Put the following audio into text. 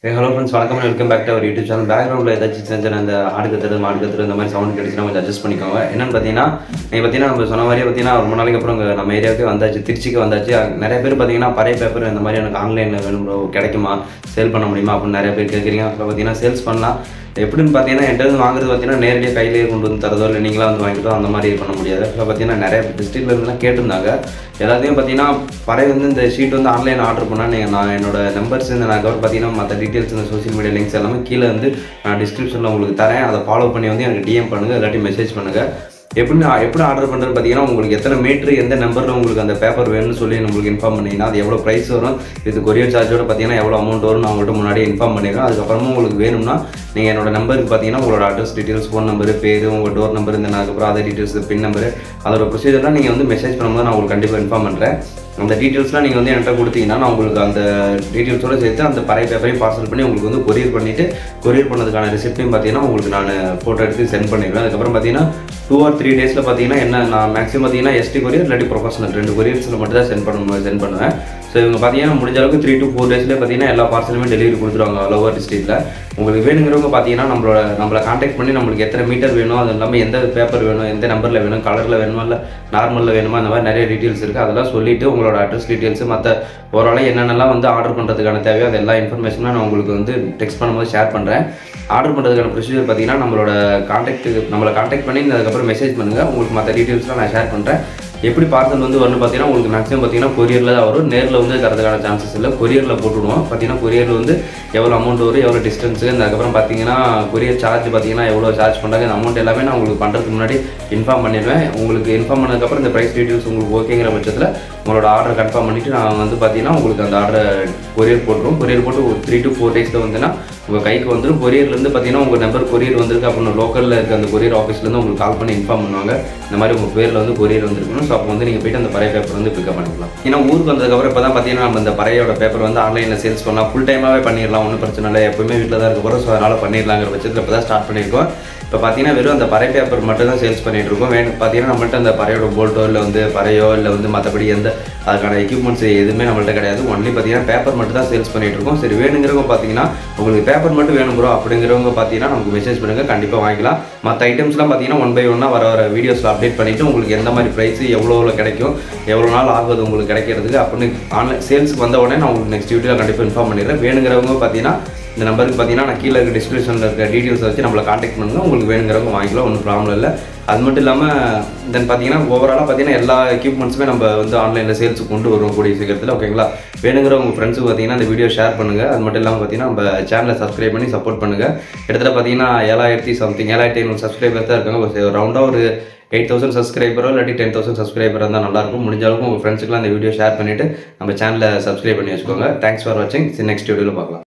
hello friends வணக்கம் welcome back to our YouTube channel பேக்ரவுண்டில் ஏதாச்சும் சின்ன சின்ன அந்த ஆடு கத்துறது மாடு கத்துறது இந்த மாதிரி சவுண்ட் கிடைச்சுன்னா கொஞ்சம் அட்ஜஸ்ட் பண்ணிக்கோங்க என்னன்னு பார்த்தீங்கன்னா நீங்கள் பார்த்தீங்கன்னா நம்ம சொன்ன மாதிரியே பார்த்தீங்கன்னா ரொம்ப நாளைக்கு அப்புறம் இங்க நம்ம ஏரியாவுக்கு வந்தாச்சு திருச்சிக்கு வந்தாச்சு அங்க நிறைய பேர் பார்த்தீங்கன்னா பழைய பேப்பர் இந்த மாதிரி எனக்கு ஆன்லைனில் வேணும் bro கிடைக்குமா சேல் பண்ண முடியுமா அப்படின்னு நிறைய பேர் கேட்குறீங்க அப்புறம் பார்த்தீங்கன்னா சேல்ஸ் பண்ணலாம் எப்படின்னு பார்த்தீங்கன்னா என்கிட்ட இருந்து வாங்குறது பார்த்தீங்கன்னா நேரடியாக கையிலேயே கொண்டு வந்து தரதோ இல்லை நீங்களா வந்து வாங்கிட்டோ அந்த மாதிரி பண்ண முடியாது இப்போ பார்த்தீங்கன்னா நிறைய டிஸ்ட்ரிக்ட்ல இருந்துலாம் கேட்டிருந்தாங்க எல்லாத்தையும் பார்த்தீங்கன்னா பழைய வந்து இந்த ஷீட் வந்து ஆன்லைன் ஆர்டர் பண்ணால் நீங்கள் நான் என்னோட நம்பர்ஸ் இந்த நான் கவர் பார்த்தீங்கன்னா மற்ற டீட்டெயில்ஸ் இந்த சோஷியல் மீடியா லிங்க்ஸ் எல்லாமே கீழே வந்து நான் டிஸ்கிரிப்ஷனில் உங்களுக்கு தரேன் அதை ஃபாலோ பண்ணி வந்து எனக்கு டிஎம் பண்ணுங்கள் இல்லாட்டி மெசேஜ் பண்ணுங்கள் எப்படி எப்படி ஆர்டர் பண்ணுறது பார்த்தீங்கன்னா உங்களுக்கு எத்தனை மீட்ரு எந்த நம்பரில் உங்களுக்கு அந்த பேப்பர் வேணும்னு சொல்லி நம்மளுக்கு இன்ஃபார்ம் பண்ணிங்கன்னா அது எவ்வளோ ப்ரைஸ் வரும் இது கொரியர் சார்ஜோட பார்த்தீங்கன்னா எவ்வளோ அமௌண்ட் வரும் நான் உங்கள்கிட்ட முன்னாடியே இன்ஃபார்ம் பண்ணிடுறேன் அதுக்கப்புறமா உங்களுக்கு வேணும்னா நீங்கள் என்னோட நம்பருக்கு பார்த்தீங்கன்னா உங்களோட அட்ரஸ் டீட்டெயில்ஸ் ஃபோன் நம்பர் பேர் உங்கள் டோர் நம்பர் இந்த அதுக்கப்புறம் அதர் டீட்டெயில்ஸ் பின் நம்பர் அதோட ப்ரொசீஜர்லாம் நீங்கள் வந்து மெசேஜ் பண்ணும்போது நான் உங்களுக்கு கண்டிப்பாக இன்ஃபார்ம் பண்ணுறேன் அந்த டீட்டெயில்ஸ்லாம் நீங்கள் வந்து என்கிட்ட கொடுத்தீங்கன்னா நான் உங்களுக்கு அந்த டீட்டெயில்ஸோட சேர்த்து அந்த பழைய பேப்பரையும் பார்சல் பண்ணி உங்களுக்கு வந்து கொரியர் பண்ணிவிட்டு கொரியர் பண்ணதுக்கான ரெசிப்டையும் பார்த்தீங்கன்னா உங்களுக்கு நான் ஃபோட்டோ எடுத்து சென்ட் பண்ணிடுவேன் அதுக்கப்புறம் பார்த்தீங்கன்னா டூ ஆர் த்ரீ டேஸில் பார்த்தீங்கன்னா என்ன நான் மேக்ஸிமம் பார்த்தீங்கன்னா எஸ்டி கொரியர் இல்லாட்டி ப்ரொஃபஷனல் ரெண்டு கொரியர்ஸில் மட்டும் தான் சென்ட் பண்ண சென்ட் பண்ணுவேன் ஸோ இவங்க பார்த்தீங்கன்னா முடிஞ்ச அளவுக்கு த்ரீ டு ஃபோர் டேஸ்லேயே பார்த்தீங்கன்னா எல்லா பார்சலுமே டெலிவரி கொடுத்துருவாங்க லோவர் டிஸ்ட்ரிக்ட்டில் உங்களுக்கு வேணுங்கிறவங்க பார்த்தீங்கன்னா நம்மளோட நம்மளை காண்டாக்ட் பண்ணி நம்மளுக்கு எத்தனை மீட்டர் வேணும் அது இல்லாமல் எந்த பேப்பர் வேணும் எந்த நம்பரில் வேணும் கலரில் வேணுமா இல்லை நார்மலில் வேணுமா அந்த மாதிரி நிறைய டீட்டெயில்ஸ் இருக்குது அதெல்லாம் சொல்லிவிட்டு உங்களோட அட்ரஸ் டீட்டெயில்ஸ் மற்ற ஓவராலாக என்னென்னலாம் வந்து ஆர்டர் பண்ணுறதுக்கான தேவையோ அது எல்லா இன்ஃபர்மேஷனும் நான் உங்களுக்கு வந்து டெக்ஸ்ட் பண்ணும்போது ஷேர் பண்ணுறேன் ஆர்டர் பண்ணுறதுக்கான ப்ரொசீஜர் பார்த்தீங்கன்னா நம்மளோட காண்டாக்ட் நம்மளை காண்டாக்ட் பண்ணி அதுக்கப்புறம் மெசேஜ் பண்ணுங்கள் உங்களுக்கு மற்ற டீட்டெயில்ஸ்லாம் நான் ஷேர் பண்ணுறேன் எப்படி பார்சல் வந்து வரணும் பார்த்தீங்கன்னா உங்களுக்கு மேக்ஸிமம் பார்த்தீங்கன்னா கொரியரில் தான் வரும் நேரில் வந்து தரதுக்கான சான்சஸ் இல்லை கொரியரில் போட்டுவிடுவோம் பார்த்தீங்கன்னா கொரியரில் வந்து எவ்வளோ அமௌண்ட் வரும் எவ்வளோ டிஸ்டன்ஸு அதுக்கப்புறம் பார்த்தீங்கன்னா கொரியர் சார்ஜ் பார்த்தீங்கன்னா எவ்வளோ சார்ஜ் பண்ணுறாங்க இந்த அமௌண்ட் எல்லாமே நான் உங்களுக்கு பண்ணுறதுக்கு முன்னாடி இன்ஃபார்ம் பண்ணிடுவேன் உங்களுக்கு இன்ஃபார்ம் பண்ணதுக்கப்புறம் இந்த ப்ரைஸ் டீட்டெயில்ஸ் உங்களுக்கு ஓகேங்கிற பட்சத்தில் உங்களோட ஆர்டர் கன்ஃபார்ம் பண்ணிவிட்டு நான் வந்து பார்த்தீங்கன்னா உங்களுக்கு அந்த ஆர்டரை கொரியர் போட்டுருவோம் கொரியர் போட்டு ஒரு த்ரீ டு ஃபோர் டேஸில் வந்துன்னா உங்கள் கைக்கு வந்துடும் கொரியர்லேருந்து பார்த்தீங்கன்னா உங்கள் நம்பர் கொரியர் வந்திருக்கு அப்படின்னு லோக்கலில் இருக்க அந்த கொரியர் ஆஃபீஸ்லேருந்து உங்களுக்கு கால் பண்ணி இன்ஃபார்ம் பண்ணுவாங்க இந்த மாதிரி உங்கள் பேரில் வந்து கொரியர் வந்திருக்கணும் ஸோ அப்போ வந்து நீங்கள் போயிட்டு அந்த பழைய பேப்பர் வந்து பிக்கப் பண்ணிக்கலாம் ஏன்னா ஊருக்கு வந்ததுக்கப்புறம் இப்போ தான் பார்த்தீங்கன்னா நம்ம இந்த பழையோட பேப்பர் வந்து ஆன்லைனில் சேல்ஸ் பண்ணலாம் ஃபுல் டைமாகவே பண்ணிடலாம் ஒன்றும் பிரச்சனை இல்லை எப்பவுமே வீட்டில் தான் இருக்க போகிறோம் ஸோ அதனால் பண்ணிடலாங்கிற பட்சத்தில் இப்போ தான் ஸ்டார்ட் பண்ணியிருக்கோம் இப்போ பார்த்தீங்கன்னா வெறும் அந்த பறை பேப்பர் மட்டும் தான் சேல்ஸ் பண்ணிட்டு இருக்கோம் வேணும் பார்த்தீங்கன்னா நம்மள்ட்ட அந்த பறையோட போல்ட்டோ இல்லை வந்து பறையோ இல்லை வந்து மற்றபடி எந்த அதுக்கான எக்யூப்மெண்ட்ஸ் எதுவுமே நம்மள்ட்ட கிடையாது ஒன்லி பார்த்தீங்கன்னா பேப்பர் மட்டும் தான் சேல்ஸ் பண்ணிட்டு இருக்கோம் சரி வேணுங்கிறவங்க பார்த்தீங்கன்னா உங்களுக்கு பேப்பர் மட்டும் வேணும் ப்ரோ அப்படிங்கிறவங்க பார்த்தீங்கன்னா நமக்கு மெசேஜ் பண்ணுங்கள் கண்டிப்பாக வாங்கிக்கலாம் மற்ற ஐட்டம்ஸ்லாம் பார்த்தீங்கன்னா ஒன் பை ஒன்னாக வர வர வீடியோஸில் அப்டேட் பண்ணிவிட்டு உங்களுக்கு எந்த மாதிரி ப்ரைஸ் எவ்வளோ கிடைக்கும் எவ்வளோ நாள் ஆகுது உங்களுக்கு கிடைக்கிறதுக்கு அப்படின்னு ஆன்லைன் சேல்ஸுக்கு வந்த உடனே நான் உங்களுக்கு நெக்ஸ்ட் வீடியோவில் கண்டிப்பாக இன்ஃபார்ம் பண்ணிடுறேன் வேணுங்கிறவங்க பார்த்தீங்கன்னா இந்த நம்பருக்கு பார்த்தீங்கன்னா நான் கீழே இருக்க டிஸ்கிரிப்ஷனில் இருக்க டீட்டெயில்ஸ் வச்சு நம்மளை காண்டாக்ட் பண்ணுங்க உங்களுக்கு வேணுங்கிறவங்க வாங்கிக்கலாம் ஒன்றும் ப்ராப்ளம் இல்லை அது மட்டும் இல்லாமல் தென் பார்த்தீங்கன்னா ஓவராலாக பார்த்தீங்கன்னா எல்லா எக்யூப்மெண்ட்ஸுமே நம்ம வந்து ஆன்லைனில் சேல்ஸுக்கு கொண்டு வருவோம் கூடிய சீக்கிரத்தில் ஓகேங்களா வேணுங்கிற உங்கள் ஃப்ரெண்ட்ஸுக்கு பார்த்தீங்கன்னா இந்த வீடியோ ஷேர் பண்ணுங்கள் அது மட்டும் இல்லாமல் பார்த்தீங்கன்னா நம்ம சேனலை சப்ஸ்கிரைப் பண்ணி சப்போர்ட் பண்ணுங்கள் கிட்டத்தட்ட பார்த்தீங்கன்னா ஏழாயிரத்தி சம்திங் ஏழாயிரத்தி ஐநூறு சப்ஸ்கிரைபர்ஸ் தான் இருக்காங்க ஒரு ரவுண்டாக ஒரு எயிட் தௌசண்ட் சப்ஸ்கிரைபரோ இல்லாட்டி டென் தௌசண்ட் சப்ஸ்கிரைபர் இருந்தால் நல்லாயிருக்கும் முடிஞ்ச அளவுக்கு உங்கள் ஃப்ரெண்ட்ஸுக்குலாம் இந்த வீடியோ ஷேர் பண்ணிவிட்டு நம்ம சேனலை சப்ஸ்கிரைப் பண்ணி வச்சுக்கோங்க தேங்க்ஸ் ஃபார் வாட்சிங் நெக்ஸ்ட் வீடியோவில் பார்க்கலாம்